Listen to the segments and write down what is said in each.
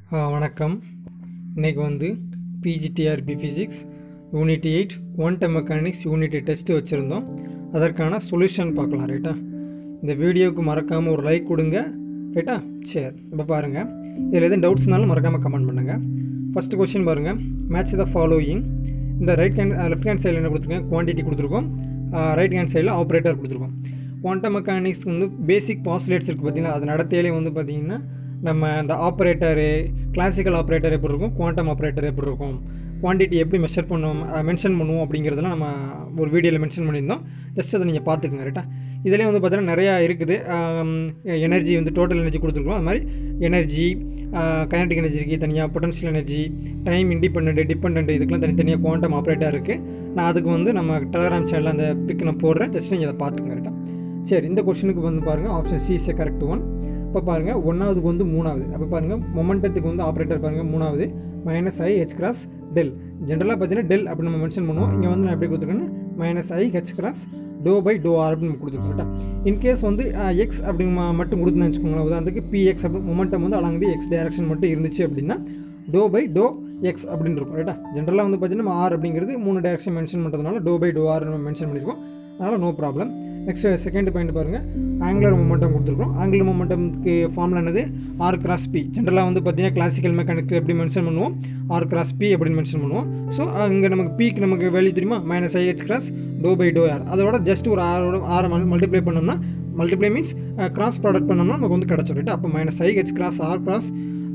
ஆ, வணக்கம் இன்னைக்கு வந்து PGTRB physics unit eight quantum mechanics unit test வச்சுருந்தோம் அதற்கான சொல்யூஷன் பார்க்கலாம் ரைட்டா இந்த வீடியோவுக்கு மறக்காமல் ஒரு லைக் கொடுங்க ரைட்டா சரி இப்போ பாருங்கள் இதில் எதுவும் டவுட்ஸ்னாலும் மறக்காமல் கமெண்ட் பண்ணுங்கள் ஃபஸ்ட்டு கொஸ்டின் பாருங்கள் மேட்ச் த ஃபாலோயிங் இந்த ரைட் ஹேண்ட் லெஃப்ட் ஹேண்ட் சைடில் என்ன கொடுத்துருக்கேன் குவான்டிட்டி கொடுத்துருக்கோம் ரைட் ஹேண்ட் சைடில் ஆப்ரேட்டர் கொடுத்துருக்கோம் குவாண்டம் மெக்கானிக்ஸ்க்கு வந்து பேசிக் பாஸ்லேட்ஸ் இருக்குது பார்த்தீங்களா அது நடத்தையிலே வந்து பார்த்தீங்கன்னா நம்ம அந்த ஆப்ரேட்டரு கிளாசிக்கல் ஆப்ரேட்டர் எப்படி இருக்கும் குவாண்டம் ஆப்ரேட்டர் எப்படி இருக்கும் குவான்டிட்டி எப்படி மெஷர் பண்ணுவோம் மென்ஷன் பண்ணுவோம் அப்படிங்கிறதெல்லாம் நம்ம ஒரு வீடியோவில் மென்ஷன் பண்ணியிருந்தோம் ஜஸ்ட் அதை நீங்கள் பார்த்துக்குங்க ரைட்டா இதிலே வந்து பார்த்தீங்கன்னா நிறையா இருக்குது எனர்ஜி வந்து டோட்டல் எனர்ஜி கொடுத்துருக்கோம் அது மாதிரி எனர்ஜி கைனடிக் எனர்ஜிக்கு தனியாக potential energy time independent dependent இதுக்கெல்லாம் தனித்தனியாக குவாண்டம் ஆப்ரேட்டர் இருக்குது நான் அதுக்கு வந்து நம்ம டெலகிராம் சேனலில் அந்த பிக் நான் போடுறேன் ஜஸ்ட் நீங்கள் அதை பார்த்துங்க ரைட்டா சரி இந்த கொஷனுக்கு வந்து பாருங்கள் option C is correct one இப்போ பாருங்கள் ஒன்றாவதுக்கு வந்து மூணாவது அப்போ பாருங்கள் மொமெண்டத்துக்கு வந்து ஆப்ரேட்டர் பாருங்கள் மூணாவது minus i h cross del ஜென்ரலாக பார்த்தீங்கன்னா டெல் அப்படி நம்ம மென்ஷன் பண்ணுவோம் இங்கே வந்து நான் எப்படி கொடுத்துருக்கேன்னா minus i h cross doh by doh r அப்படின்னு நம்ம கொடுத்துருக்கோம் இன்கேஸ் வந்து எக்ஸ் அப்படி ம- மட்டும் கொடுத்துன்னு வச்சுக்கோங்களேன் உதாரணத்துக்கு பிஎக்ஸ் அப்படி மொமெண்டம் வந்து அலாங் தி எக்ஸ் டைரக்ஷன் மட்டும் இருந்துச்சு அப்படின்னா டோ பை டோ எக்ஸ் அப்படின்னு இருக்கும் ரைட்டா ஜென்ரலாக வந்து பார்த்தீங்கன்னா நம்ம ஆர் அப்படிங்கிறது மூணு டைரக்ஷன் மென்ஷன் பண்ணுறதுனால டோ பை டோ ஆர் நம்ம மென்ஷன் பண்ணியிருக்கோம் அதனால் no problem next second point பாருங்கள் ஆங்குலர் மொமெண்டம் கொடுத்துருக்கோம் ஆங்குலர் மொமெண்டம்க்கு ஃபார்முலா என்னது ஆர் கிராஸ் பி ஜென்ரலாக வந்து பார்த்தீங்கன்னா கிளாசிக்கல் மெக்கானிக்ஸ் எப்படி மென்ஷன் பண்ணுவோம் ஆர் கிராஸ் பி அப்படின்னு மென்ஷன் பண்ணுவோம் ஸோ இங்கே நமக்கு பிக்கு நமக்கு வேல்யூ தெரியுமா minus i h cross doh by doh r அதோட ஜஸ்ட் ஒரு ஆரோட ஆரை மல்டிப்ளை பண்ணோம்னா மல்டிப்ளை மீன்ஸ் கிராஸ் ப்ராடக்ட் பண்ணோம்னா நமக்கு வந்து கிடச்சிரும் ரைட்டா அப்போ minus i h cross r cross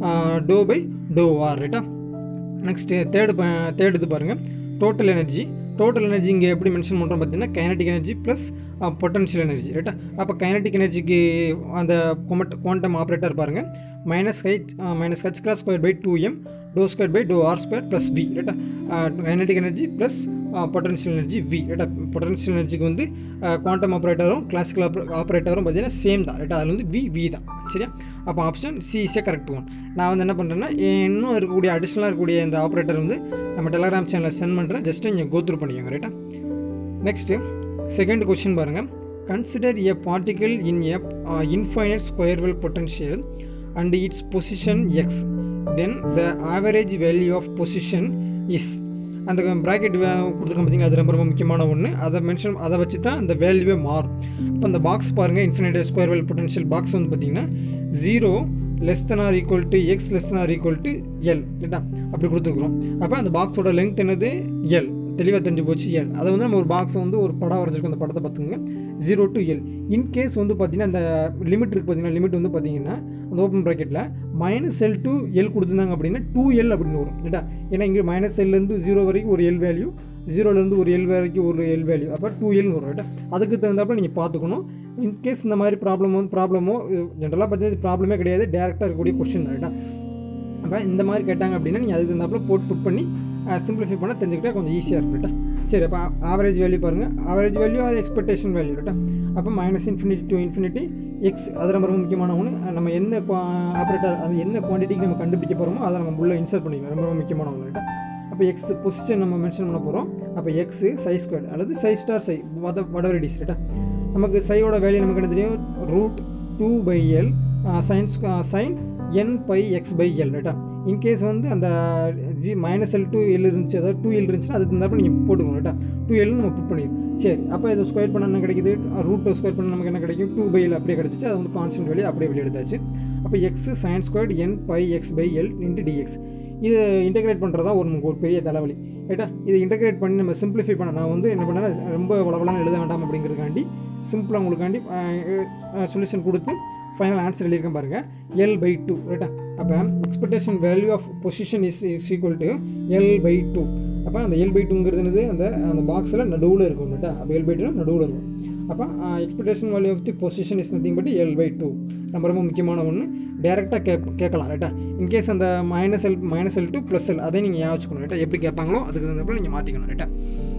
doh by doh r ரைட்டா நெக்ஸ்ட்டு தேர்டு தேர்டு இது பாருங்கள் டோட்டல் எனர்ஜி டோட்டல் எனர்ஜி இங்கே எப்படி மென்ஷன் பண்ணுறோம் பார்த்தீங்கன்னா kinetic energy plus potential energy ரைட்டா அப்போ கைனடிக் எனர்ஜிக்கு அந்த கொமட் குவாண்டம் ஆப்ரேட்டர் பாருங்கள் minus h minus h cross square by two m to square by doh r square plus v ரைட்டா kinetic energy plus potential energy v ரைட்டா potential எனர்ஜிக்கு வந்து குவாண்டம் ஆப்ரேட்டரும் கிளாசிக்கல் ஆப்ரேட்டரும் பார்த்தீங்கன்னா சேம் தான் ரைட்டா அதில் வந்து வி வி தான் சரியா அப்போ ஆப்ஷன் சி இஸே கரெக்ட் ஒன் நான் வந்து என்ன பண்ணுறேன்னா இன்னும் இருக்கக்கூடிய அடிஷ்னலாக இருக்கக்கூடிய இந்த ஆப்ரேட்டர் வந்து நம்ம டெலகிராம் சேனலில் சென்ட் பண்ணுறேன் ஜஸ்ட் நீங்கள் கோத்ரூ பண்ணிக்கோங்க ரைட்டா நெக்ஸ்ட்டு செகண்ட் கொஷின் பாருங்கள் consider a particle in a infinite square well potential and its position x then the average value of position is அந்த ப்ராக்கெட் கொடுத்துருக்கோம் பார்த்தீங்க அது ரொம்ப ரொம்ப முக்கியமான ஒன்று அதை மென்ஷன் அதை வச்சு தான் அந்த வேல்யூவே மாறும் அப்போ அந்த பாக்ஸ் பாருங்கள் infinite square well potential box வந்து பார்த்தீங்கன்னா zero less than or equal to x less than or equal to L ரைட்டா அப்படி கொடுத்துருக்குறோம் அப்போ அந்த பாக்ஸோட லென்த் என்னது எல் தெளிவாக தெரிஞ்சு போச்சு எல் அதை வந்து நம்ம ஒரு பாக்ஸ் வந்து ஒரு படம் வரைஞ்சிருக்கோம் அந்த படத்தை பார்த்துங்க ஜீரோ டு எல் இன்கேஸ் வந்து பார்த்தீங்கன்னா அந்த லிமிட் இருக்குது பார்த்தீங்கன்னா லிமிட் வந்து பார்த்தீங்கன்னா அந்த ஓப்பன் ப்ராக்கெட்டில் மைனஸ் எல் டு எல் கொடுத்துருந்தாங்க அப்படின்னா டூ எல் அப்படின்னு வரும் ரைட்டா ஏன்னா இங்கே மைனஸ் எல்லேருந்து ஜீரோ வரைக்கும் ஒரு எல் வேல்யூ ஜீரோலேருந்து ஒரு எல் வரைக்கும் ஒரு எல் வேல்யூ அப்போ டூ எல்னு வரும் ரைட்டா அதுக்கு தகுந்தாப்புல நீங்கள் பார்த்துக்கணும் இன்கேஸ் இந்த மாதிரி ப்ராப்ளம் வந்து ப்ராப்ளமோ ஜென்ரலாக பார்த்தீங்கன்னா ப்ராப்ளமே கிடையாது டேரெக்டாக இருக்கக்கூடிய கொஷின் தான் ரைட்டா அப்போ இந்த மாதிரி கேட்டாங்க அப்படின்னா நீங்கள் அதுக்கு தகுந்தாப்புல போட்டு புட் பண்ணி சிம்பிளிஃபை பண்ண தெரிஞ்சுக்கிட்டா கொஞ்சம் ஈஸியாக இருக்கும் ரைட்டா சரி அப்போ ஆவரேஜ் வேல்யூ பாருங்கள் ஆவரேஜ் வேல்யூ அது எக்ஸ்பெக்டேஷன் வேல்யூ ரைட்டா அப்போ minus infinity to infinity x அது ரொம்ப ரொம்ப முக்கியமான ஒன்று நம்ம என்ன ஆப்ரேட்டர் அது என்ன குவான்டிட்டிக்கு நம்ம கண்டுபிடிக்க போகிறோமோ அதை நம்ம உள்ள இன்சர்ட் பண்ணிக்கலாம் ரொம்ப ரொம்ப முக்கியமான ஒன்று ரைட்டா அப்போ எக்ஸ் பொசிஷன் நம்ம மென்ஷன் பண்ண போகிறோம் அப்போ எக்ஸ் சை ஸ்கொயர் அல்லது சை ஸ்டார் சை வட வடவர் இடிஸ் ரைட்டா நமக்கு சையோட வேல்யூ நமக்கு என்ன தெரியும் root two by L sines sine n pi x by L ரைட்டா இன்கேஸ் வந்து அந்த g minus L to L இருந்துச்சு அதாவது டூ எல் இருந்துச்சுன்னா அதுக்கு தகுந்தாப்ப நீங்கள் போட்டுக்கணும் ரைட்டா டூ எல்னு நம்ம புட் பண்ணிடுவோம் சரி அப்போ இதை ஸ்கொயர் பண்ண என்ன கிடைக்குது ரூட் ஸ்கொயர் பண்ண நமக்கு என்ன கிடைக்கும் டூ பை எல் அப்படியே கிடச்சிச்சு அது வந்து கான்ஸ்டன்ட் வேல்யூ அப்படியே வெளியே எடுத்தாச்சு அப்போ x sine square n pi x by L into dx இது இன்டெகிரேட் பண்ணுறதா ஒரு நமக்கு ஒரு பெரிய தலைவலி ரைட்டா இதை இன்டெகிரேட் பண்ணி நம்ம சிம்பிளிஃபை பண்ண நான் வந்து என்ன பண்ணேன் ரொம்ப வளவலாம் எழுத வேண்டாம் அப்படிங்கிறதுக்காண்டி சிம்பிளாக உங்களுக்காண்டி சொல்யூஷன் கொடுத்து ஃபைனல் ஆன்சர் எழுதியிருக்கேன் பாருங்கள் எல் பை டூ ரைட்டா அப்போ expectation value of position is is equal to L by two அப்போ அந்த எல் பை டூங்கிறது என்னது அந்த அந்த பாக்ஸில் நடுவில் இருக்கும் ரைட்டா அப்போ எல் பை டூ நடுவில் இருக்கும் அப்போ expectation value of the position is nothing but L by two நம்ம ரொம்ப முக்கியமான ஒன்று டேரெக்டாக கே கேட்கலாம் ரைட்டா இன்கேஸ் அந்த minus L minus L to plus L அதை நீங்கள் ஞாபகம் ரைட்டா எப்படி கேட்பாங்களோ அதுக்கு தகுந்தப்போ நீங்கள் மாற்றிக்கணும் ரைட்டா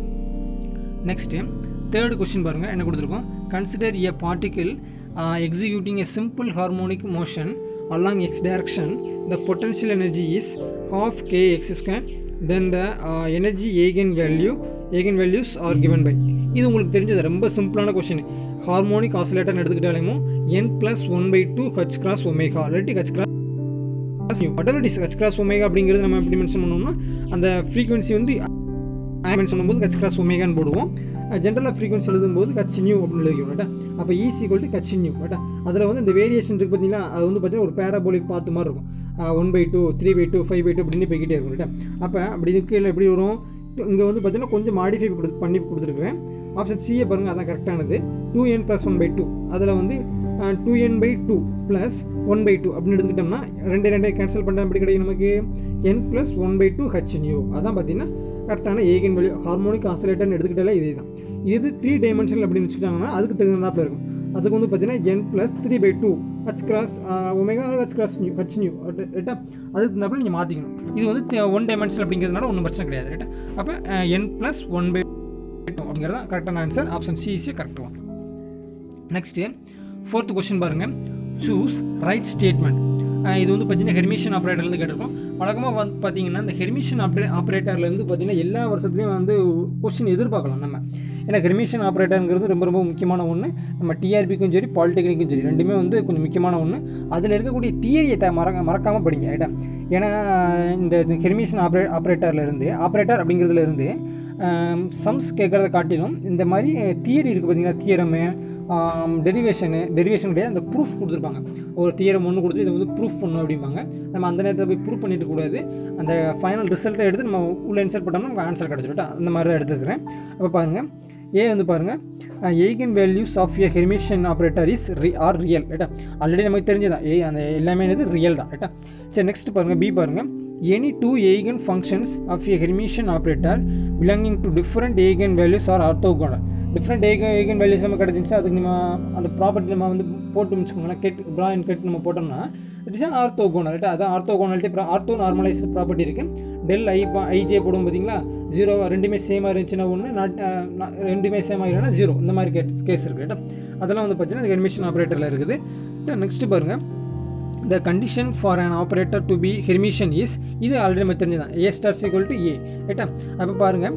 நெக்ஸ்ட்டு தேர்ட் கொஸ்டின் பாருங்கள் என்ன கொடுத்துருக்கோம் consider a particle executing a simple harmonic motion along x direction the potential energy is half k x square then the uh, energy eigenvalue eigenvalues are given by இது உங்களுக்கு தெரிஞ்சது ரொம்ப சிம்பிளான question harmonic ஆசிலேட்டர்னு எடுத்துக்கிட்டாலும் n plus one by two h cross omega இல்லாட்டி h cross whatever it is h cross omega அப்படிங்கிறது நம்ம எப்படி மென்ஷன் பண்ணோம்னா அந்த ஃப்ரீக்வன்சி வந்து மென்ஷன் பண்ணும்போது ஹச் கிராஸ் ஒமேகான்னு போடுவோம் ஜென்ரலாக ஃப்ரீக்வன்சி எழுதும்போது கச் நியூ அப்படின்னு எழுதிக்கும் ரைட்டா அப்போ ஈஸி ஈக்குவல் டு கச் நியூ ரைட்டா அதில் வந்து இந்த வேரியேஷன் இருக்குது பார்த்தீங்களா அது வந்து பார்த்தீங்கன்னா ஒரு பேராபோலிக் பார்த்து மாதிரி இருக்கும் one by two three by two five by two அப்படின்னு போய்கிட்டே இருக்கும் ரைட்டா அப்போ அப்படி இருக்கையில் எப்படி வரும் இங்கே வந்து பார்த்தீங்கன்னா கொஞ்சம் மாடிஃபை கொடு பண்ணி கொடுத்துருக்குறேன் ஆப்ஷன் சியை பாருங்கள் அதான் கரெக்டானது two n plus one by two அதில் வந்து two n by two plus one by two அப்படின்னு எடுத்துக்கிட்டோம்னா ரெண்டு ரெண்டே கேன்சல் பண்ணுற எப்படி கிடைக்கும் நமக்கு n plus one by two h nu அதான் பார்த்தீங்கன்னா கரெக்டான ஏகன் வேல்யூ ஹார்மோனிக் ஆசிலேட்டர்னு எடுத்துக்கிட்டாலே இதே தான் இது த்ரீ டைமென்ஷனல் அப்படின்னு வச்சுக்கிட்டாங்கன்னா அதுக்கு தகுந்தாப்பில் இருக்கும் அதுக்கு வந்து பார்த்தீங்கன்னா n plus three by two h cross omega h cross nu h nu ரைட்டா அதுக்கு தகுந்தாப்பில் நீங்கள் மாற்றிக்கணும் இது வந்து ஒன் டைமென்ஷனல் அப்படிங்கிறதுனால ஒன்றும் பிரச்சனை கிடையாது ரைட்டா அப்போ n plus one by two அப்படிங்கிறது தான் கரெக்டான answer option C is correct one next fourth question பாருங்கள் சூஸ் ரைட் ஸ்டேட்மெண்ட் இது வந்து பார்த்தீங்கன்னா ஹெர்மிஷன் ஆப்ரேட்டர்லேருந்து கேட்டிருக்கோம் வழக்கமாக வந்து பார்த்தீங்கன்னா இந்த ஹெர்மிஷன் ஆப்ரே ஆப்ரேட்டர்லேருந்து பார்த்தீங்கன்னா எல்லா வருஷத்துலையும் வந்து கொஸ்டின் எதிர்பார்க்கலாம் நம்ம ஏன்னா ஹெர்மிஷன் ஆப்ரேட்டருங்கிறது ரொம்ப ரொம்ப முக்கியமான ஒன்று நம்ம டிஆர்பிக்கும் சரி பாலிடெக்னிக்கும் சரி ரெண்டுமே வந்து கொஞ்சம் முக்கியமான ஒன்று அதில் இருக்கக்கூடிய தியரியை த மறக்க மறக்காமல் படிங்க ரைட்டா ஏன்னா இந்த ஹெர்மிஷன் ஆப்ரே ஆப்ரேட்டர்லேருந்து ஆப்ரேட்டர் அப்படிங்கிறதுலேருந்து சம்ஸ் கேட்குறத காட்டிலும் இந்த மாதிரி தியரி இருக்குது பார்த்தீங்கன்னா தியரமு டெரிவேஷனு டெரிவேஷன் கிடையாது அந்த ப்ரூஃப் கொடுத்துருப்பாங்க ஒரு தியரம் ஒன்று கொடுத்து இதை வந்து ப்ரூஃப் பண்ணணும் அப்படிம்பாங்க நம்ம அந்த நேரத்தில் போய் ப்ரூஃப் பண்ணிட்டு கூடாது அந்த ஃபைனல் ரிசல்ட்டை எடுத்து நம்ம உள்ளே இன்சர்ட் பண்ணோம்னா நமக்கு ஆன்சர் கிடச்சிட்டா அந்த மாதிரி தான் எடுத்துக்கிறேன் அப்போ பாருங்கள் ஏ வந்து பாருங்கள் eigen values of a Hermitian operator is re are real ரைட்டா ஆல்ரெடி நமக்கு தெரிஞ்சதான் ஏ அந்த எல்லாமே என்னது ரியல் தான் ரைட்டா சரி நெக்ஸ்ட் பாருங்கள் பி பாருங்கள் any two eigen functions of a Hermitian operator belonging to different eigen values are orthogonal different eigen eigen values நம்ம கிடச்சிச்சு அதுக்கு நம்ம அந்த ப்ராப்பர்ட்டி நம்ம வந்து போட்டு வச்சுக்கோங்களேன் கெட் ப்ரா அண்ட் கெட் நம்ம போட்டோம்னா இட் இஸ் ஆர்த்தோகோனல் ரைட்டா அதான் ஆர்த்தோகோனாலிட்டி ஆர்த்தோ நார்மலைஸ் ப்ராப்பர்ட்டி இருக்குது டெல் ஐ ஐஜே போடும் பார்த்தீங்களா ஜீரோ ரெண்டுமே சேமாக இருந்துச்சுன்னா ஒன்று நாட் ரெண்டுமே சேமாக இல்லைன்னா ஜீரோ இந்த மாதிரி கேட் கேஸ் இருக்குது ரைட்டா அதெல்லாம் வந்து பார்த்தீங்கன்னா ஹெர்மிஷன் ஆப்ரேட்டரில் இருக்குது நெக்ஸ்ட்டு பாருங்கள் the condition for an operator to be Hermitian is இது ஆல்ரெடி நம்ம தெரிஞ்சுதான் A stars equal to A ரைட்டா அப்போ பாருங்கள்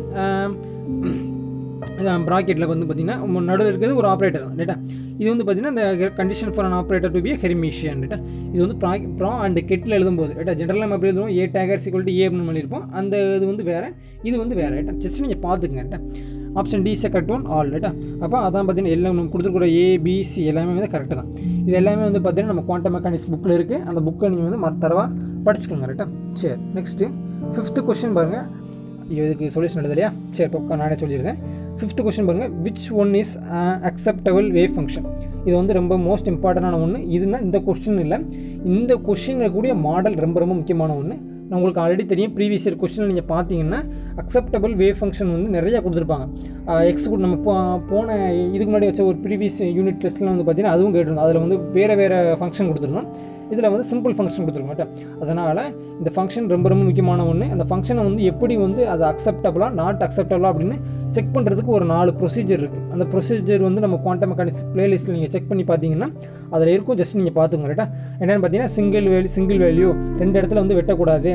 ப்ராக்கெட்டில் வந்து பார்த்திங்கன்னா நடுவில் இருக்கிறது ஒரு ஆப்ரேட்டர் தான் ரைட்டா இது வந்து பார்த்திங்கன்னா இந்த condition for an operator to be Hermitian ரைட்டா இது வந்து ப்ரா ப்ரா அண்ட் கெட்டில் எழுதும்போது ரைட்டா ஜென்ரலாக நம்ம எப்படி எழுதுவோம் A dagger equal to A அப்படின்னு பண்ணியிருப்போம் அந்த இது வந்து வேறு இது வந்து வேறு ரைட்டா ஜஸ்ட் நீங்கள் பார்த்துக்குங்க ரைட்டா option D is correct one all ரைட்டா அப்போ அதான் பார்த்தீங்கன்னா எல்லாம் நம்ம கொடுத்துருக்குற ஏபிசி எல்லாமே வந்து கரெக்டு தான் இது எல்லாமே வந்து பார்த்தீங்கன்னா நம்ம குவாண்டம் மெக்கானிக்ஸ் புக்கில் இருக்குது அந்த புக்கை நீங்கள் வந்து மற்ற தடவை படிச்சுக்கோங்க ரைட்டா சரி நெக்ஸ்ட்டு ஃபிஃப்த்து கொஸ்டின் பாருங்கள் இதுக்கு சொல்யூஷன் எழுது இல்லையா சரி இப்போ நானே சொல்லியிருக்கேன் ஃபிஃப்த் கொஸ்டின் பாருங்கள் which one is acceptable wave function இது வந்து ரொம்ப மோஸ்ட் இம்பார்ட்டண்டான ஒன்று இதுனா இந்த கொஸ்டின் இல்லை இந்த கொஸ்டினில் கூடிய மாடல் ரொம்ப ரொம்ப முக்கியமான ஒன்று நான் உங்களுக்கு ஆல்ரெடி தெரியும் ப்ரீவியஸ் இயர் கொஸ்டின் நீங்கள் பார்த்தீங்கன்னா அக்செப்டபிள் வேவ் ஃபங்க்ஷன் வந்து நிறையா கொடுத்துருப்பாங்க எக்ஸ் கூட நம்ம போ போன இதுக்கு முன்னாடி வச்ச ஒரு ப்ரீவியஸ் யூனிட் டெஸ்ட்லாம் வந்து பார்த்தீங்கன்னா அதுவும் கேட்டிருந்தோம் அதில் வந்து வேறு வேறு ஃபங்க்ஷன் கொடுத்துருந்தோம் இதில் வந்து சிம்பிள் ஃபங்க்ஷன் கொடுத்துருக்க அதனால் இந்த ஃபங்க்ஷன் ரொம்ப ரொம்ப முக்கியமான ஒன்று அந்த ஃபங்க்ஷனை வந்து எப்படி வந்து அது அக்செப்டபுளாக நாட் அக்செப்டபுளாக அப்படின்னு செக் பண்ணுறதுக்கு ஒரு நாலு ப்ரொசீஜர் இருக்குது அந்த ப்ரொசீஜர் வந்து நம்ம குவாண்டம் மெக்கானிக்ஸ் பிளேலிஸ்ட்டில் நீங்கள் செக் பண்ணி பார்த்தீங்கன்னா அதில் இருக்கும் ஜஸ்ட் நீங்கள் பார்த்துங்க ரைட்டா என்னென்னு பார்த்தீங்கன்னா சிங்கிள் வேல்யூ சிங்கிள் வேல்யூ ரெண்டு இடத்துல வந்து வெட்டக்கூடாது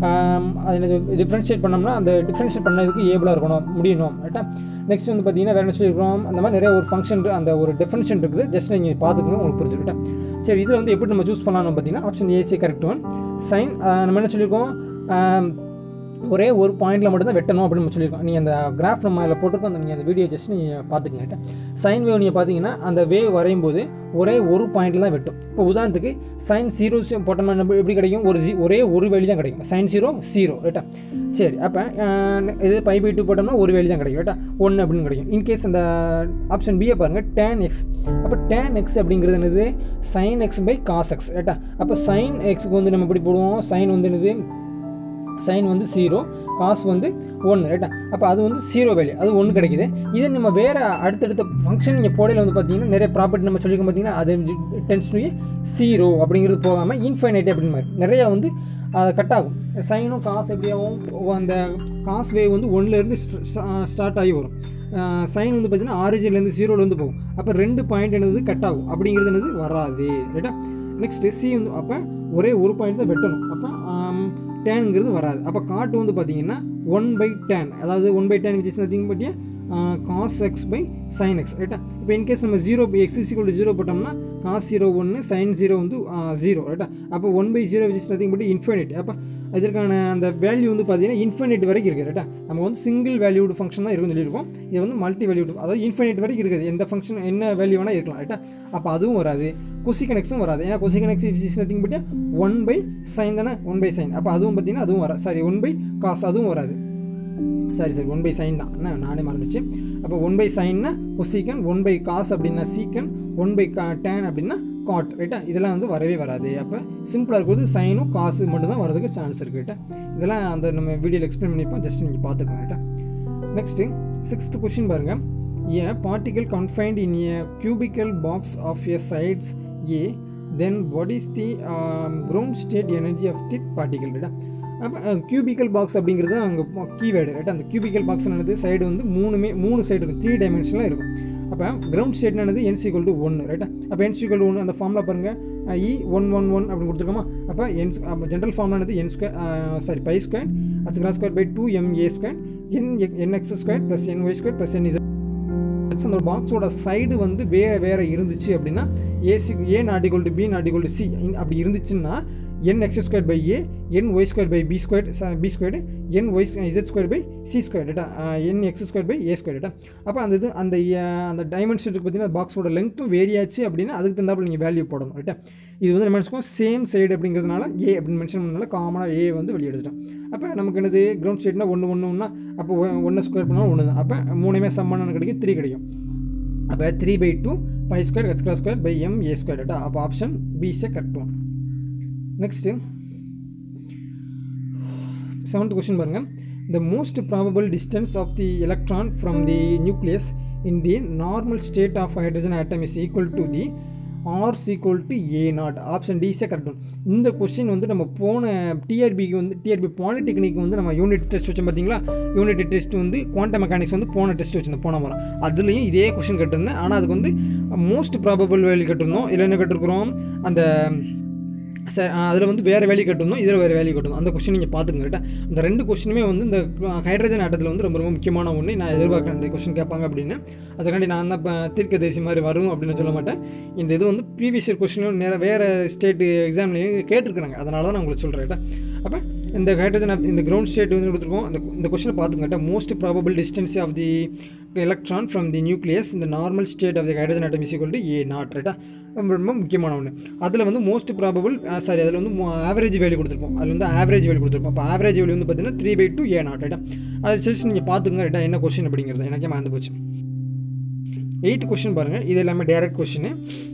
அதில் டிஃப்ரென்ஷியேட் பண்ணோம்னா அந்த டிஃப்ரென்ஷியேட் பண்ணதுக்கு ஏபிளாக இருக்கணும் முடியணும் ரைட்டா நெக்ஸ்ட் வந்து பார்த்தீங்கன்னா வேறு என்ன சொல்லியிருக்கிறோம் அந்த மாதிரி நிறைய ஒரு ஃபங்க்ஷன் அந்த ஒரு டெஃபினேஷன் இருக்குது ஜஸ்ட் நீங்கள் பார்த்துக்கணும் உங்களுக்கு புரிஞ்சுக்கிட்டேன் சரி இதில் வந்து எப்படி நம்ம சூஸ் பண்ணலாம்னு பார்த்தீங்கன்னா option A C correct one sine நம்ம என்ன சொல்லியிருக்கோம் ஒரே ஒரு பாயிண்டில் மட்டும்தான் வெட்டணும் அப்படின்னு நம்ம சொல்லியிருக்கோம் நீங்கள் அந்த கிராஃப் நம்ம அதில் போட்டிருக்கோம் அந்த நீங்கள் அந்த வீடியோ ஜஸ்ட் நீங்கள் பார்த்துக்கங்க சைன் வேவ் நீங்கள் பார்த்தீங்கன்னா அந்த வேவ் வரையும் போது ஒரே ஒரு பாயிண்டில் தான் வெட்டும் இப்போ உதாரணத்துக்கு சைன் ஜீரோ போட்டோம்னா நம்ம எப்படி கிடைக்கும் ஒரு ஜி ஒரே ஒரு வேலி தான் கிடைக்கும் சைன் ஜீரோ ஜீரோ ரைட்டா சரி அப்போ இது பை பை டூ போட்டோம்னா ஒரு வேலி தான் கிடைக்கும் ரைட்டா ஒன்று அப்படின்னு கிடைக்கும் இன்கேஸ் அந்த ஆப்ஷன் பியை பாருங்கள் டேன் எக்ஸ் அப்போ டேன் எக்ஸ் அப்படிங்கிறது என்னது sine x by cos x ரைட்டா அப்போ சைன் எக்ஸுக்கு வந்து நம்ம எப்படி போடுவோம் சைன் வந்து என்னது சைன் வந்து ஜீரோ காசு வந்து ஒன்று ரைட்டா அப்போ அது வந்து ஜீரோ வேல்யூ அது ஒன்று கிடைக்குது இதே நம்ம வேறு அடுத்தடுத்த ஃபங்க்ஷன் நீங்கள் போடையில் வந்து பார்த்தீங்கன்னா நிறைய ப்ராப்பர்ட்டி நம்ம சொல்லிக்க பார்த்தீங்கன்னா அது டென்ஸ் டு ஜீரோ அப்படிங்கிறது போகாமல் இன்ஃபைனைட் அப்படின்னு மாதிரி நிறையா வந்து கட் ஆகும் சைனும் காசு எப்படியாகவும் அந்த காசு வேவ் வந்து ஒன்றுலேருந்து ஸ்டார்ட் ஆகி வரும் சைன் வந்து பார்த்தீங்கன்னா ஆரிஜின்லேருந்து ஜீரோலேருந்து போகும் அப்போ ரெண்டு பாயிண்ட் என்னது கட் ஆகும் அப்படிங்கிறது என்னது வராது ரைட்டா நெக்ஸ்ட்டு சி வந்து அப்போ ஒரே ஒரு பாயிண்ட் தான் வெட்டணும் அப்போ டேனுங்கிறது வராது அப்போ காட்டு வந்து பார்த்தீங்கன்னா ஒன் பை டேன் அதாவது one by tan which is nothing பட்டியா cos x by sine x ரைட்டா இப்போ இன்கேஸ் நம்ம zero x equal to zero போட்டோம்னா காஸ் ஜீரோ ஒன்று சைன் ஜீரோ வந்து ஜீரோ ரைட்டா அப்போ one by zero which nothing but infinite அப்போ இதற்கான அந்த வேல்யூ வந்து பார்த்தீங்கன்னா இன்ஃபினிட் வரைக்கும் இருக்குது ரைட்டா நம்ம வந்து சிங்கிள் வேல்யூடு ஃபங்க்ஷன் தான் இருக்குன்னு சொல்லியிருக்கோம் இது வந்து மல்டி வேல்யூடு அதாவது இன்ஃபினிட் வரைக்கும் இருக்குது எந்த ஃபங்க்ஷன் என்ன வேல்யூ வேணால் இருக்கலாம் ரைட்டா அப்போ அதுவும் வராது கொசிகனெக்ஸும் வராது ஏன்னா cosecant x is nothing but one by sine தானே ஒன் பை சைன் அப்போ அதுவும் பார்த்தீங்கன்னா அதுவும் வராது சாரி ஒன் பை காஸ் அதுவும் வராது sorry sorry one by sine தான் என்ன நானே மறந்துச்சு அப்போ ஒன் பை சைன்னா கொசிக்கன் ஒன் பை காஸ் அப்படின்னா சீக்கன் ஒன் பை கா டேன் அப்படின்னா காட் ரைட்டா இதெல்லாம் வந்து வரவே வராது அப்போ சிம்பிளாக இருக்கிறது சைனும் காசு மட்டும் தான் வரதுக்கு சான்ஸ் இருக்குது ரைட்டா இதெல்லாம் அந்த நம்ம வீடியோவில் எக்ஸ்பிளைன் பண்ணியிருப்போம் ஜஸ்ட் நீங்கள் பார்த்துக்கோங்க ரைட்டா நெக்ஸ்ட்டு சிக்ஸ்த் கொஷின் பாருங்கள் a particle confined in a cubical box of a sides a then what is the ground state energy of the particle ரைட்டா அப்போ கியூபிக்கல் பாக்ஸ் அப்படிங்கிறது அங்கே கீவேர்டு ரைட் அந்த கியூபிக்கல் பாக்ஸ் என்னது சைடு வந்து மூணுமே மூணு சைடு இருக்கும் த்ரீ டைமென்ஷனில் இருக்கும் அப்போ கிரவுண்ட் ஸ்டேட் என்னது என்சி ஈக்குவல் டு ஒன்று ரைட்டா அப்போ என்சி ஈக்குவல் டு ஒன்று அந்த ஃபார்மில் பாருங்கள் இ ஒன் ஒன் ஒன் அப்படின்னு கொடுத்துருக்கோமா அப்போ என் ஜென்ரல் ஃபார்மில் என்னது n square sorry by square h cross square by two m a square n n x square plus n y square plus n is அந்த பாக்ஸோட சைடு வந்து வேறு வேறு இருந்துச்சு அப்படின்னா AC a not equal to b not equal to c அப்படி இருந்துச்சுன்னா n x square by a n y square by b square b square n y z square by c square data n x square by a square data அப்போ அந்த இது அந்த அந்த டைமென்ஷனுக்கு பார்த்தீங்கன்னா பாக்ஸோட லெங்க்த்தும் vary ஆச்சு அப்படின்னா அதுக்கு தகுந்தாப்பில் நீங்கள் வேல்யூ போடணும் ரைட்டா இது வந்து நம்ம நினச்சிக்கோம் சேம் சைடு அப்படிங்கிறதுனால ஏ அப்படின்னு மென்ஷன் பண்ணனால காமனாக ஏ வந்து வெளியே எடுத்துட்டோம் அப்போ நமக்கு என்னது கிரவுண்ட் ஸ்டேட்னா ஒன்று ஒன்று ஒன்றா அப்போ ஒன்று ஸ்கொயர் பண்ணால் ஒன்று தான் அப்போ மூணுமே சம்மானு கிடைக்கும் த்ரீ கிடைக்கும் அப்போ three by two by square h cross square by m a square data அப்போ option b is a correct one next seventh question பாருங்கள் the most probable distance of the electron from the nucleus in the normal state of hydrogen atom is equal to the r equal to a naught option d is correct one இந்த question வந்து நம்ம போன டிஆர்பிக்கு வந்து TRB polytechnic வந்து நம்ம unit test வச்சோம் பார்த்தீங்களா unit test வந்து குவாண்டம் மெக்கானிக்ஸ் வந்து போன டெஸ்ட் வச்சிருந்தோம் போன வாரம் அதுலேயும் இதே கொஸ்டின் கேட்டிருந்தேன் ஆனால் அதுக்கு வந்து மோஸ்ட் ப்ராபபிள் வேல்யூ கேட்டிருந்தோம் இதில் என்ன கேட்டிருக்கிறோம் அந்த சார் அதில் வந்து வேறு வேல்யூ கட்டணும் இதில் வேறு வேல்யூ கட்டணும் அந்த கொஸ்டின் நீங்கள் பார்த்துங்க கரெக்டாக அந்த ரெண்டு கொஸ்டினுமே வந்து இந்த ஹைட்ரஜன் ஆட்டத்தில் வந்து ரொம்ப ரொம்ப முக்கியமான ஒன்று நான் எதிர்பார்க்குறேன் இந்த கொஸ்டின் கேட்பாங்க அப்படின்னு அதுக்காண்டி நான் தான் இப்போ தீர்க்க தேசி மாதிரி வரும் அப்படின்னு சொல்ல மாட்டேன் இந்த இது வந்து ப்ரீவியஸ் இயர் கொஸ்டினும் நேர வேறு ஸ்டேட் எக்ஸாம்லேயும் கேட்டிருக்கிறாங்க அதனால தான் நான் உங்களுக்கு சொல்கிறேன் அப்போ இந்த ஹைட்ரஜன் இந்த கிரவுண்ட் ஸ்டேட் வந்து கொடுத்துருக்கோம் அந்த இந்த கொஸ்டினை பார்த்துங்க most probable distance of the electron from the nucleus இந்த normal state of the hydrogen atom is equal to a naught ரைட்டா ரொம்ப ரொம்ப முக்கியமான ஒன்று அதில் வந்து மோஸ்ட் ப்ராபபிள் சாரி அதில் வந்து ஆவரேஜ் வேல்யூ கொடுத்துருப்போம் அதில் வந்து ஆவரேஜ் வேல்யூ கொடுத்துருப்போம் அப்போ ஆவரேஜ் வேல்யூ வந்து பார்த்தீங்கன்னா three by two a naught ரைட்டா அது ஜஸ்ட் நீங்கள் பார்த்துங்க ரைட்டா என்ன கொஸ்டின் அப்படிங்கிறது எனக்கே மறந்து போச்சு எயித்து கொஸ்டின் பாருங்கள் இது எல்லாமே direct question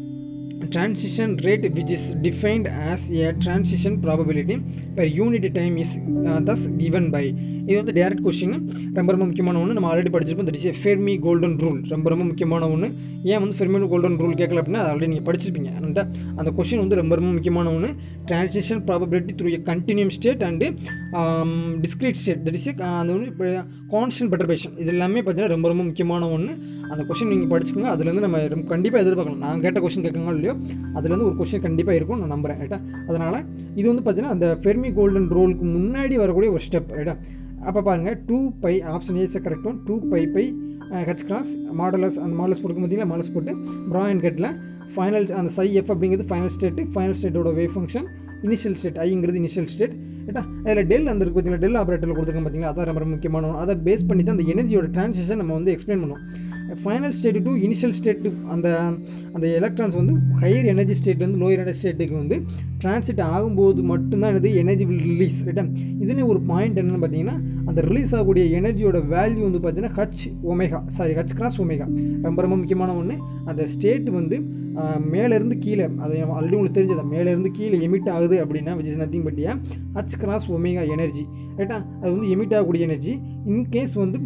transition rate which is defined as a transition probability per unit time is uh, thus given by இது வந்து டேரக்ட் கொஸ்டின் ரொம்ப ரொம்ப முக்கியமான ஒன்று நம்ம ஆல்ரெடி படிச்சிருப்போம் that is Fermi golden rule ரொம்ப ரொம்ப முக்கியமான ஒன்று ஏன் வந்து ஃபெர்மி கோல்டன் ரூல் கேட்கல அப்படின்னா அது ஆல்ரெடி நீங்கள் படிச்சிருப்பீங்க அதனால் அந்த கொஸ்டின் வந்து ரொம்ப ரொம்ப முக்கியமான ஒன்று transition probability through a continuum state and discrete state that is அந்த வந்து கான்ஸ்டன்ட் பெட்டர்பேஷன் இது எல்லாமே பார்த்தீங்கன்னா ரொம்ப ரொம்ப முக்கியமான ஒன்று அந்த கொஸ்டின் நீங்கள் படிச்சுக்கோங்க அதுலேருந்து நம்ம கண்டிப்பாக எதிர்பார்க்கலாம் நான் கேட்ட கொஸ்டின் கேட்குங்க இல்லையோ அதுலேருந்து ஒரு கொஸ்டின் கண்டிப்பாக இருக்கும் நான் நம்புகிறேன் ரைட்டா அதனால் இது வந்து பார்த்தீங்கன்னா அந்த ஃபெர்மி கோல்டன் ரோலுக்கு முன்னாடி வரக்கூடிய ஒரு ஸ்டெப் ரைட்டா அப்போ பாருங்கள் two by option a is correct one two by by h cross modulus அந்த மாடலஸ் போட்டு பார்த்தீங்களா மாடலஸ் போட்டு ப்ராயன் கட்டில் ஃபைனல் அந்த சை எஃப் அப்படிங்கிறது ஃபைனல் ஸ்டேட்டு ஃபைனல் ஸ்டேட்டோட வேவ் ஃபங்க்ஷன் இனிஷியல் ஸ்டேட் ஐங்கிறது இனிஷியல் ஸ்டேட் ரைட்டா அதில் டெல் அந்த இருக்கு பார்த்தீங்களா டெல் ஆப்ரேட்டரில் கொடுத்துருக்கோம் பார்த்தீங்களா அதான் ரொம்ப முக்கியமான ஒன்று அதை பேஸ் பண்ணி தான் அந்த எனர்ஜியோட ட்ரான்சிஷன் நம்ம வந்து எக்ஸ்பிளைன் பண்ணுவோம் final state to initial state அந்த அந்த எலக்ட்ரான்ஸ் வந்து ஹையர் எனர்ஜி ஸ்டேட்லேருந்து லோயர் எனர்ஜி ஸ்டேட்டுக்கு வந்து டிரான்சிட் ஆகும்போது மட்டும்தான் இது எனர்ஜி வில் ரிலீஸ் ரைட்டா இதுலேயும் ஒரு பாயிண்ட் என்னென்னு பார்த்தீங்கன்னா அந்த ரிலீஸ் ஆகக்கூடிய எனர்ஜியோட வேல்யூ வந்து பார்த்தீங்கன்னா h omega sorry h cross omega ரொம்ப ரொம்ப முக்கியமான ஒன்று அந்த ஸ்டேட் வந்து மேலேருந்து கீழே அது ஆல்ரெடி உங்களுக்கு தெரிஞ்சது மேலேருந்து கீழே எமிட் ஆகுது அப்படின்னா which is nothing but n h cross omega energy ரைட்டா அது வந்து எமிட் ஆகக்கூடிய எனர்ஜி இன்கேஸ் வந்து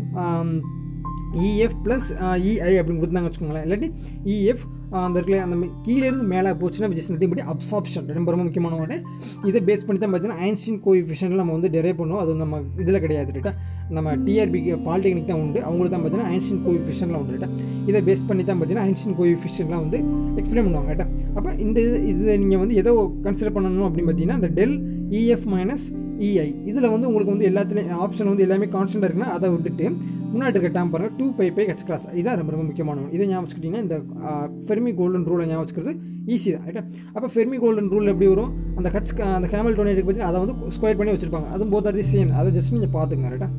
இஎஃப் ப்ளஸ் இஐ அப்படின்னு கொடுத்தாங்க வச்சுக்கோங்களேன் இல்லாட்டி இஎஃப் அந்த இடத்துல அந்த கீழேருந்து மேலே போச்சுன்னா விஜய் நத்திங் படி அப்சாப்ஷன் ரொம்ப ரொம்ப முக்கியமான ஒன்று இதை பேஸ் பண்ணி தான் பார்த்தீங்கன்னா ஐன்ஸ்டின் கோஎஃபிஷியன்ட் நம்ம வந்து டெரைவ் பண்ணுவோம் அது நம்ம இதில் கிடையாது ரைட்டா நம்ம டிஆர்பிக்கு பாலிடெக்னிக் தான் உண்டு அவங்களுக்கு தான் பார்த்தீங்கன்னா ஐன்ஸ்டின் கோஎஃபிஷியன்ட்லாம் உண்டு ரைட்டா இதை பேஸ் பண்ணி தான் பார்த்தீங்கன்னா ஐன்ஸ்டின் கோஎஃபிஷியன்ட்லாம் வந்து எக்ஸ்பிளைன் பண்ணுவாங்க ரைட்டா அப்போ இந்த இது இதை நீங்கள் வந்து எதோ கன்சிடர் பண்ணணும் அப்படின்னு பார்த்தீங்கன்னா இந்த டெல் இஎஃப் மைனஸ் இஐ இதில் வந்து உங்களுக்கு வந்து எல்லாத்துலேயும் ஆப்ஷன் வந்து எல்லாமே கான்ஸ்டன்ட் இருக்குன்னா அதை விட்டுட்டு முன்னாடி இருக்க டேம் பாருங்கள் two by by h cross இதான் ரொம்ப ரொம்ப முக்கியமான ஒன்று இதை ஞாபகம் வச்சுக்கிட்டிங்கன்னா இந்த ஃபெர்மி கோல்டன் ரூலை ஞாபகம் வச்சுக்கிறது ஈஸி தான் ரைட்டா அப்போ ஃபெர்மி கோல்டன் ரூல் எப்படி வரும் அந்த ஹச் அந்த ஹேமில்டோன் இருக்கு பார்த்தீங்கன்னா அதை வந்து ஸ்கொயர் பண்ணி வச்சிருப்பாங்க அதுவும் போத் ஆர் தி சேம் அதை ஜஸ்ட் நீங்கள் பார்த்துங்க ரைட்டா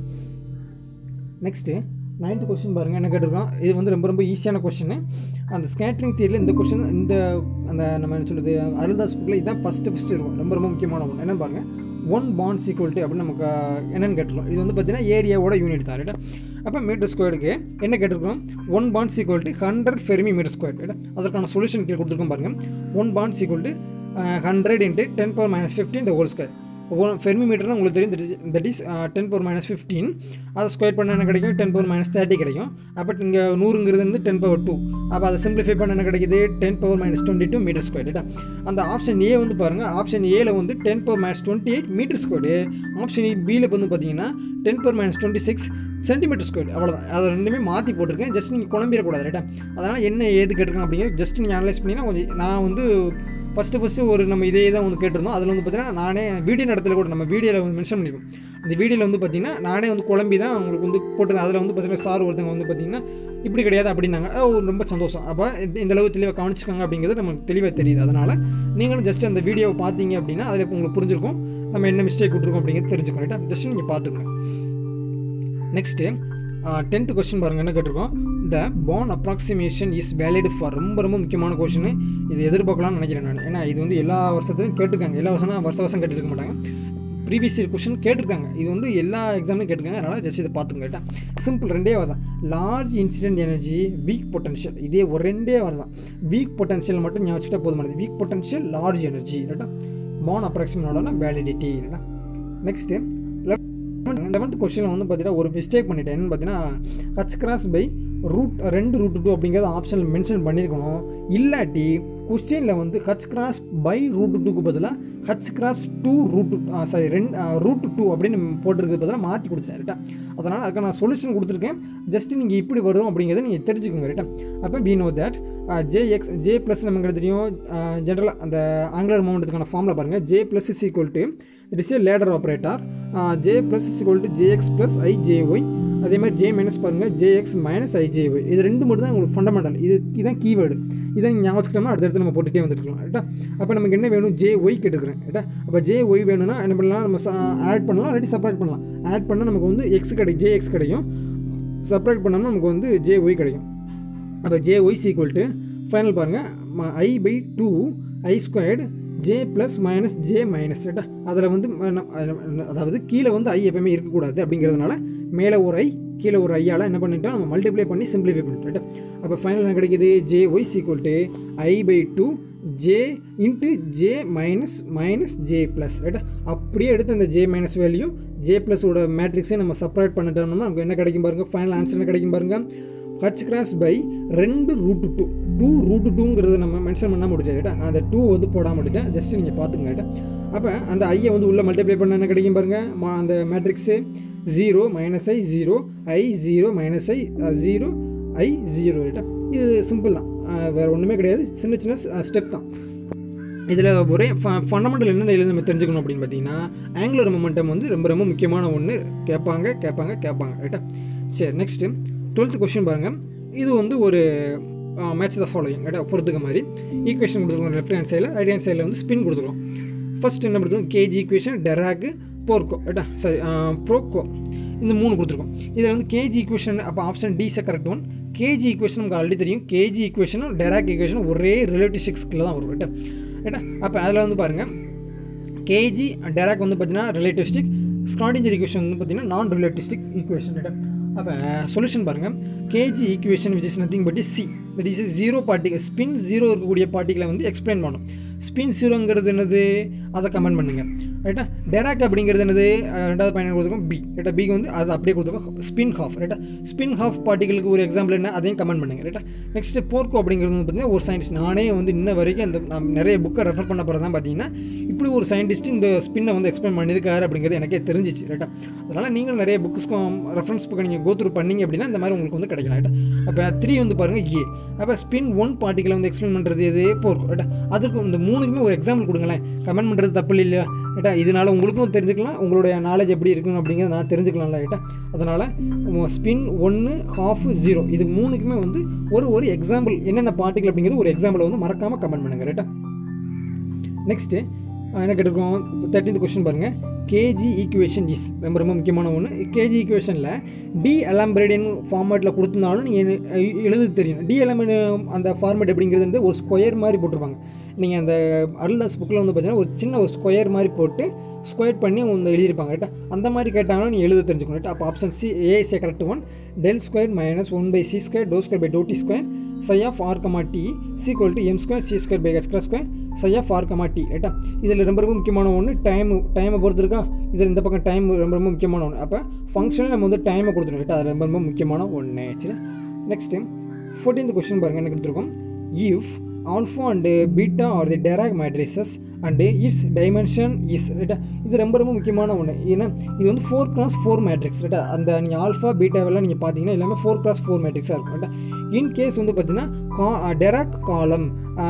நெக்ஸ்ட்டு நைன்த்து கொஸ்டின் பாருங்கள் என்ன கேட்டிருக்கோம் இது வந்து ரொம்ப ரொம்ப ஈஸியான கொஸ்டின் அந்த ஸ்கேட்ரிங் தியரியில் இந்த கொஸ்டின் இந்த அந்த நம்ம என்ன சொல்லுது அருள்தாஸ் புக்கில் இதுதான் ஃபஸ்ட்டு ஃபஸ்ட்டு இருக்கும் ரொம்ப ரொம்ப முக்கியமான ஒன்று என்னன்னு பாருங்கள் ஒன் பாண்ட் ஈக்குவல் டு அப்படின்னு நமக்கு என்னென்னு கேட்டிருக்கோம் இது வந்து பார்த்தீங்கன்னா ஏரியாவோட யூனிட் தான் ரைட்டா அப்போ மீட்டர் ஸ்கொயருக்கு என்ன கேட்டிருக்கோம் ஒன் பாண்ட் equal to hundred fermi metre square ரைட்டா அதற்கான சொல்யூஷன் கீழே கொடுத்துருக்கோம் பாருங்கள் ஒன் பாண்ட் equal to hundred into ten power minus fifteen the whole square fermi மீட்டர்னா உங்களுக்கு தெரியும் that is ten power minus fifteen அதை ஸ்கொயர் பண்ண என்ன கிடைக்கும் டென் பவர் மைனஸ் தேர்ட்டி கிடைக்கும் அப்போ இங்கே நூறுங்கிறது வந்து டென் பவர் டூ அப்போ அதை சிம்பிளிஃபை பண்ண என்ன கிடைக்குது ten power minus twenty two metre square அந்த ஆப்ஷன் ஏ வந்து பாருங்கள் ஆப்ஷன் ஏல வந்து ten power minus twenty eight metre square option பியில் வந்து பார்த்தீங்கன்னா ten power minus twenty six centimetre square அவ்வளோதான் அதை ரெண்டுமே மாற்றி போட்டிருக்கேன் ஜஸ்ட் நீங்கள் குழம்பிடக்கூடாது ரைட்டா அதனால் என்ன ஏது கேட்டிருக்கேன் அப்படிங்கிறது ஜஸ்ட் நீங்கள் அனலைஸ் பண்ணிங்கன்னா கொஞ்சம் நான் வந்து ஃபஸ்ட்டு ஃபஸ்ட்டு ஒரு நம்ம இதே தான் வந்து கேட்டிருந்தோம் அதில் வந்து பார்த்தீங்கன்னா நானே வீடியோ நடத்துல கூட நம்ம வீடியோவில் வந்து மென்ஷன் பண்ணியிருக்கோம் அந்த வீடியோவில் வந்து பார்த்தீங்கன்னா நானே வந்து குழம்பி தான் உங்களுக்கு வந்து போட்டிருந்தேன் அதில் வந்து பார்த்தீங்கன்னா சார் ஒருத்தவங்க வந்து பார்த்தீங்கன்னா இப்படி கிடையாது அப்படின்னாங்க ஓ ரொம்ப சந்தோஷம் அப்போ இந்த அளவு தெளிவாக கவனிச்சிருக்காங்க அப்படிங்கிறது நமக்கு தெளிவாக தெரியுது அதனால் நீங்களும் ஜஸ்ட் அந்த வீடியோவை பார்த்தீங்க அப்படின்னா அதில் உங்களுக்கு புரிஞ்சிருக்கும் நம்ம என்ன மிஸ்டேக் விட்ருக்கோம் அப்படிங்கிறது தெரிஞ்சுக்கணும் ரைட்டா ஜஸ்ட் நீங்கள் பார்த்துக்கோங்க நெக்ஸ்ட்டு டென்த்து கொஸ்டின் பாருங்கள் என்ன கேட்டிருக்கோம் the Born approximation is valid for ரொம்ப ரொம்ப முக்கியமான கொஷின் இது எதிர்பார்க்கலாம்னு நினைக்கிறேன் நான் ஏன்னா இது வந்து எல்லா வருஷத்துலையும் கேட்டிருக்காங்க எல்லா வருஷம் வருஷ வருஷம் கேட்டுருக்க மாட்டாங்க ப்ரீவியஸ் இயர் கொஷின் கேட்டிருக்காங்க இது வந்து எல்லா எக்ஸாம்லையும் கேட்டிருக்காங்க அதனால் ஜஸ்ட் இதை பார்த்துங்க கேட்டேன் சிம்பிள் ரெண்டே வார் தான் large incident energy weak potential இதே ஒரு ரெண்டே வார் தான் வீக் பொட்டன்ஷியல் மட்டும் ஞாபகம் வச்சுட்டா போதுமானது வீக் பொட்டன்ஷியல் லார்ஜ் எனர்ஜி ரைட்டா பான் அப்ராக்சிமேட்டோட வேலிடிட்டி ரைட்டா நெக்ஸ்ட்டு லெவன்த் கொஸ்டினில் வந்து பார்த்தீங்கன்னா ஒரு மிஸ்டேக் பண்ணிட்டேன் என்னன்னு பார்த்தீங்கன்னா ஹச் கிராஸ் பை ரூட் ரெண்டு ரூட் டூ அப்படிங்கிறத ஆப்ஷனில் மென்ஷன் பண்ணியிருக்கணும் இல்லாட்டி கொஸ்டினில் வந்து ஹச் கிராஸ் பை ரூட் டூக்கு பதிலாக h cross two root sorry ரெண்டு ரூட் டூ அப்படின்னு போட்டிருக்கிறது பதிலாக மாற்றி கொடுத்துட்டேன் ரைட்டா அதனால் அதுக்கு நான் சொல்யூஷன் கொடுத்துருக்கேன் ஜஸ்ட் நீங்கள் இப்படி வரும் அப்படிங்கிறத நீங்கள் தெரிஞ்சுக்கோங்க ரைட்டா அப்போ we know that j x j plus நமக்கு தெரியும் ஜென்ரலாக அந்த ஆங்குலர் மூமெண்ட்டுக்கான ஃபார்மில் பாருங்கள் j plus is equal to it is a ladder operator j plus is equal to j x plus i j y அதே மாதிரி ஜே மைனஸ் பாருங்கள் j x minus i j y இது ரெண்டு மட்டும் தான் உங்களுக்கு ஃபண்டமெண்டல் இது இதுதான் கீவேர்டு இதை ஞாபகத்துக்கிட்டோம்னா அடுத்தடுத்து நம்ம போட்டுகிட்டே வந்துருக்கலாம் ரைட்டா அப்போ நமக்கு என்ன வேணும் ஜே ஒய் கேட்டுக்கிறேன் ரைட்டா அப்போ ஜே ஒய் வேணும்னா என்ன பண்ணலாம் நம்ம ஆட் பண்ணலாம் இல்லாட்டி செப்பரேட் பண்ணலாம் ஆட் பண்ணால் நமக்கு வந்து எக்ஸ் கிடைக்கும் ஜே எக்ஸ் கிடைக்கும் செப்பரேட் பண்ணோம்னா நமக்கு வந்து ஜே ஒய் கிடைக்கும் அப்போ j y equal to final பாருங்கள் i by two i squared j plus minus j minus ரைட்டா அதில் வந்து அதாவது கீழே வந்து ஐ எப்பவுமே இருக்கக்கூடாது அப்படிங்கிறதுனால மேலே ஒரு ஐ கீழே ஒரு ஐயால் என்ன பண்ணிட்டோம் நம்ம மல்டிப்ளை பண்ணி சிம்பிளிஃபை பண்ணிட்டோம் ரைட்டா அப்போ ஃபைனல் என்ன கிடைக்குது j y equal to i by two j into j minus minus j plus ரைட்டா அப்படியே எடுத்து அந்த ஜே மைனஸ் வேல்யூ ஜே ப்ளஸோட மேட்ரிக்ஸை நம்ம செப்பரேட் பண்ணிட்டோம்னா நமக்கு என்ன கிடைக்கும் பாருங்கள் ஃபைனல் ஆன்சர் என்ன கிடைக்கும் பாருங்கள் ஹச் கிராஸ் பை ரெண்டு ரூட்டு டூ டூ ரூட்டு டூங்கிறத நம்ம மென்ஷன் பண்ணால் முடிச்சேன் ரைட்டா அந்த டூ வந்து போடாமல் முடிட்டேன் ஜஸ்ட் நீங்கள் பார்த்துங்க ரைட்டா அப்போ அந்த ஐயை வந்து உள்ளே மல்டிப்ளை பண்ண என்ன கிடைக்கும் பாருங்கள் அந்த matrix zero minus i zero i zero minus i zero i zero ரைட்டா இது சிம்பிள் தான் வேறு ஒன்றுமே கிடையாது சின்ன சின்ன ஸ்டெப் தான் இதில் ஒரே ஃபண்டமெண்டல் என்ன எழுதி நம்ம தெரிஞ்சுக்கணும் அப்படின்னு பார்த்தீங்கன்னா ஆங்குலர் மொமெண்டம் வந்து ரொம்ப ரொம்ப முக்கியமான ஒன்று கேட்பாங்க கேட்பாங்க கேட்பாங்க ரைட்டா சரி நெக்ஸ்ட்டு டுவெல்த்து கொஷின் பாருங்கள் இது வந்து ஒரு மேட்ச் த ஃபாலோயிங் ரைட்டா பொறுத்துக்க மாதிரி ஈக்குவேஷன் கொடுத்துருக்கோம் லெஃப்ட் ஹேண்ட் சைடில் ரைட் ஹேண்ட் சைடில் வந்து ஸ்பின் கொடுத்துருக்கோம் ஃபஸ்ட் என்ன கொடுத்துருக்கோம் கேஜி ஈக்குவேஷன் டெராக்கு போர்க்கோ ரைட்டா சாரி ப்ரோக்கோ இந்த மூணு கொடுத்துருக்கோம் இதில் வந்து கேஜி ஈக்குவேஷன் அப்போ option D is correct one KG equation நமக்கு ஆல்ரெடி தெரியும் கேஜி ஈக்குவேஷனும் டெராக் ஈக்குவேஷனும் ஒரே ரிலேட்டிவ்ஸ்டிக்ஸ்கில் தான் வரும் ரைட்டா ரைட்டா அப்போ அதில் வந்து பாருங்கள் கேஜி டெராக் வந்து பார்த்தீங்கன்னா ரிலேட்டிவ்ஸ்டிக் ஸ்காண்டிஞ்சர் ஈக்குவேஷன் வந்து பார்த்தீங்கன்னா நான் ரிலேட்டிவ்ஸ்டிக் ஈக்குவேஷன் ரைட்டா அப்போ சொல்யூஷன் பாருங்கள் KG equation which is nothing but c that is zero particle spin zero இருக்கக்கூடிய பார்ட்டிகளை வந்து எக்ஸ்பிளைன் பண்ணும் ஸ்பின் ஜீரோங்கிறது என்னது அதை கமெண்ட் பண்ணுங்கள் ரைட்டா டெராக் அப்படிங்கிறது என்னது ரெண்டாவது பயணம் கொடுத்துருக்கோம் பி ரைட்டா பிக்கு வந்து அது அப்படியே கொடுத்துருக்கோம் ஸ்பின் ஹாஃப் ரைட்டா ஸ்பின் ஹாஃப் பார்ட்டிகளுக்கு ஒரு எக்ஸாம்பிள் என்ன அதையும் கமெண்ட் பண்ணுங்கள் ரைட்டா நெக்ஸ்ட் போர்க்கோ அப்படிங்கிறது வந்து பார்த்தீங்கன்னா ஒரு சயின்டிஸ்ட் நானே வந்து இன்ன வரைக்கும் அந்த நான் நிறைய புக்கை ரெஃபர் பண்ண போகிறது தான் பார்த்தீங்கன்னா இப்படி ஒரு சயின்டிஸ்ட் இந்த ஸ்பின்னை வந்து எக்ஸ்பிளைன் பண்ணியிருக்காரு அப்படிங்கிறது எனக்கே தெரிஞ்சிச்சு ரைட்டா அதனால் நீங்கள் நிறைய புக்ஸ்க்கும் ரெஃபரன்ஸ் புக்கை நீங்கள் கோத்ரூ பண்ணீங்க அப்படின்னா இந்த மாதிரி உங்களுக்கு வந்து கிடைக்கலாம் ரைட்டா அப்போ த்ரீ வந்து பாருங்கள் ஏ அப்போ ஸ்பின் ஒன் பார்ட்டிகளை வந்து எக்ஸ்பிளைன் பண்ணுறது எது போர்க்கோ ரைட்டா அதுக்கு இந்த மூணுக்குமே ஒரு எக்ஸாம்பிள் கொடுங்களேன் கமெண்ட் பண்ணுறது பண்ணுறது தப்பு இல்லையா ரைட்டா இதனால் உங்களுக்கும் தெரிஞ்சுக்கலாம் உங்களுடைய நாலேஜ் எப்படி இருக்குன்னு அப்படிங்கிறத நான் தெரிஞ்சுக்கலாம்ல ரைட்டா அதனால் ஸ்பின் ஒன்று ஹாஃப் ஜீரோ இது மூணுக்குமே வந்து ஒரு ஒரு எக்ஸாம்பிள் என்னென்ன பார்ட்டிகள் அப்படிங்கிறது ஒரு எக்ஸாம்பிளை வந்து மறக்காமல் கமெண்ட் பண்ணுங்கள் ரைட்டா நெக்ஸ்ட்டு என்ன கேட்டிருக்கோம் தேர்ட்டீன்த் கொஸ்டின் பாருங்கள் கேஜி ஈக்குவேஷன் இஸ் ரொம்ப ரொம்ப முக்கியமான ஒன்று கேஜி ஈக்குவேஷனில் டி அலாம்பரேடியன் ஃபார்மேட்டில் கொடுத்துருந்தாலும் நீங்கள் எழுத தெரியும் டி அலாம்பரே அந்த ஃபார்மேட் எப்படிங்கிறது வந்து ஒரு ஸ்கொயர் மாதிரி போட்டிருப்பாங்க நீங்கள் அந்த அருள்தாஸ் புக்கில் வந்து பார்த்தீங்கன்னா ஒரு சின்ன ஒரு ஸ்கொயர் மாதிரி போட்டு ஸ்கொயர் பண்ணி வந்து எழுதியிருப்பாங்க ரைட்டா அந்த மாதிரி கேட்டாலும் நீ எழுத தெரிஞ்சுக்கணும் ரைட்டா அப்போ option c a is correct one del square minus one by c square do square by do t square psi of r comma t equal to m square c square by extra square psi of r comma t ரைட்டா இதில் ரொம்ப ரொம்ப முக்கியமான ஒன்று time டைமை பொறுத்து இருக்கா இதில் இந்த பக்கம் டைம் ரொம்ப ரொம்ப முக்கியமான ஒன்று அப்போ ஃபங்க்ஷனில் நம்ம வந்து டைமை கொடுத்துருவோம் ரைட்டா அது ரொம்ப ரொம்ப முக்கியமான ஒன்று சரி நெக்ஸ்ட்டு ஃபோர்டீன்த் கொஸ்டின் பாருங்கள் என்ன கொடுத்துருக்கோம் if alpha and beta are the Dirac matrices and its dimension is ரைட்டா இது ரொம்ப ரொம்ப முக்கியமான ஒன்று ஏன்னா இது வந்து ஃபோர் கிராஸ் ஃபோர் மேட்ரிக்ஸ் ரைட்டா அந்த நீங்கள் ஆல்ஃபா பீட்டாவெல்லாம் நீங்கள் பார்த்தீங்கன்னா எல்லாமே ஃபோர் கிராஸ் ஃபோர் மேட்ரிக்ஸாக இருக்கும் ரைட்டா இன் கேஸ் வந்து பார்த்தீங்கன்னா கா டெராக் காலம்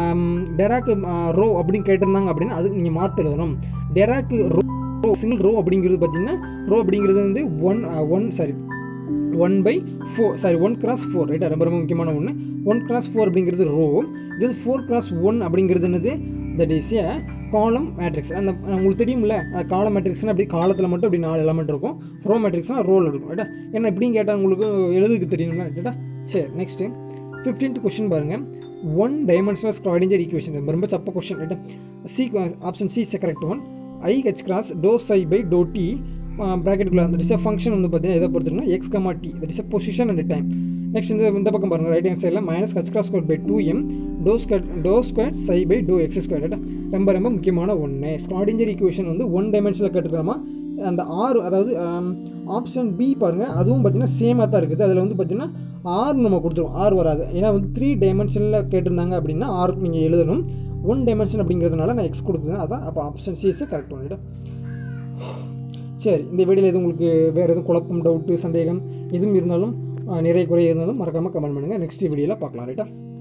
டெராக் ரோ அப்படின்னு கேட்டிருந்தாங்க அப்படின்னா அதுக்கு நீங்கள் மாற்ற எழுதணும் டெராக் ரோ சிங்கிள் ரோ அப்படிங்கிறது பார்த்தீங்கன்னா ரோ அப்படிங்கிறது வந்து one one sorry one by four sorry one cross four ரைட்டா ரொம்ப ரொம்ப முக்கியமான ஒன்று ஒன் கிராஸ் ஃபோர் அப்படிங்கிறது ரோ இது ஃபோர் கிராஸ் ஒன் அப்படிங்கிறது என்னது தட் இஸ் ஏ காலம் மேட்ரிக்ஸ் அந்த உங்களுக்கு தெரியும்ல காலம் மேட்ரிக்ஸ்னால் அப்படி காலத்தில் மட்டும் அப்படி நாலு எலமெண்ட் இருக்கும் ரோ மேட்ரிக்ஸ்னால் ரோல் இருக்கும் ரைட்டா என்ன எப்படின்னு கேட்டால் உங்களுக்கு எழுதுக்கு தெரியணும்ல ரைட்டா சரி நெக்ஸ்ட்டு ஃபிஃப்டீன்த் கொஸ்டின் பாருங்கள் ஒன் டைமென்ஷனல் ஸ்க்ராடிஞ்சர் ஈக்குவேஷன் ரொம்ப ரொம்ப சப்ப கொஸ்டின் ரைட்டா c option C is correct one i h cross do psi by do t ப்ராக்கெட்டுக்குள்ள அந்த டிஸ் ஃபங்க்ஷன் வந்து பார்த்தீங்கன்னா எதை பொறுத்துருக்குன்னா x comma t that is position and time next இந்த இந்த பக்கம் பாருங்கள் ரைட் ஹேண்ட் சைடில் minus h cross square by two m to square do square psi by do X square ரொம்ப ரொம்ப முக்கியமான ஒன்று ஸ்காடிஞ்சர் ஈக்குவேஷன் வந்து ஒன் டைமென்ஷனில் கேட்டுக்கிறோமா அந்த ஆறு அதாவது ஆப்ஷன் பி பாருங்கள் அதுவும் பார்த்தீங்கன்னா சேமாக தான் இருக்குது அதில் வந்து பார்த்தீங்கன்னா ஆறு நம்ம கொடுத்துருவோம் ஆறு வராது ஏன்னா வந்து த்ரீ டைமென்ஷனில் கேட்டிருந்தாங்க அப்படின்னா ஆறு நீங்கள் எழுதணும் ஒன் டைமென்ஷன் அப்படிங்கிறதுனால நான் எக்ஸ் கொடுத்துருந்தேன் அதான் அப்போ ஆப்ஷன் சி இஸ் கரெக்ட் பண்ணிவிட்டேன் சரி இந்த வீடியோவில் எதுவும் உங்களுக்கு வேறு எதுவும் குழப்பம் டவுட்டு சந்தேகம் எதுவும் இருந்தாலும் நிறைய குறை இருந்தாலும் மறக்காமல் கமெண்ட் பண்ணுங்கள் நெக்ஸ்ட் வீடியோவில் பார்க்கலாம் ரைட்டா